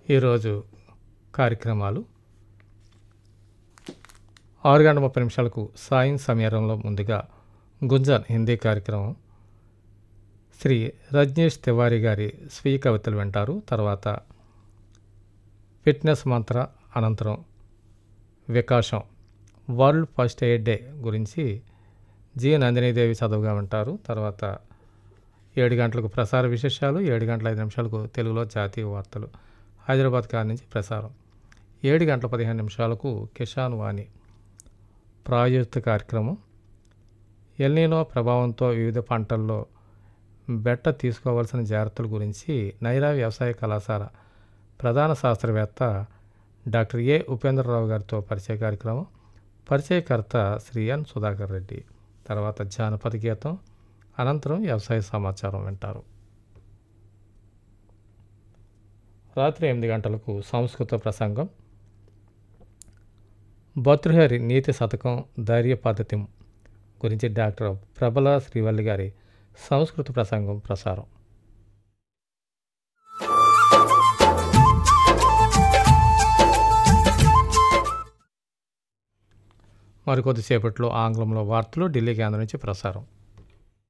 ఈరోజు కార్యక్రమాలు ఆరు గంటల ముప్పై నిమిషాలకు సాయం సమయంలో ముందుగా గుంజన్ హిందీ కార్యక్రమం శ్రీ రజనీష్ తివారీ గారి స్వీయ కవితలు వింటారు తర్వాత ఫిట్నెస్ మంత్ర అనంతరం వికాసం వరల్డ్ ఫస్ట్ ఎయిడ్ డే గురించి జి నందినీదేవి చదువుగా ఉంటారు తర్వాత ఏడు గంటలకు ప్రసార విశేషాలు ఏడు గంటల ఐదు నిమిషాలకు తెలుగులో జాతీయ వార్తలు హైదరాబాద్ కార్ నుంచి ప్రసారం ఏడు గంటల పదిహేను నిమిషాలకు కిషాన్ వాణి ప్రాయోజిత కార్యక్రమం ఎల్నీనో ప్రభావంతో వివిధ పంటల్లో బెట్ట తీసుకోవాల్సిన జాగ్రత్తల గురించి నైరా వ్యవసాయ కళాశాల ప్రధాన శాస్త్రవేత్త డాక్టర్ ఏ ఉపేంద్రరావు గారితో పరిచయ కార్యక్రమం పరిచయకర్త శ్రీ ఎన్ సుధాకర్ రెడ్డి తర్వాత జానపద గీతం అనంతరం వ్యవసాయ సమాచారం వింటారు రాత్రి ఎనిమిది గంటలకు సంస్కృత ప్రసంగం భర్తృహరి నీతి శతకం ధైర్య పద్ధతి గురించి డాక్టర్ ప్రబల శ్రీవల్లి గారి సంస్కృత ప్రసంగం ప్రసారం మరికొద్దిసేపట్లో ఆంగ్లంలో వార్తలు ఢిల్లీ కేంద్రం నుంచి ప్రసారం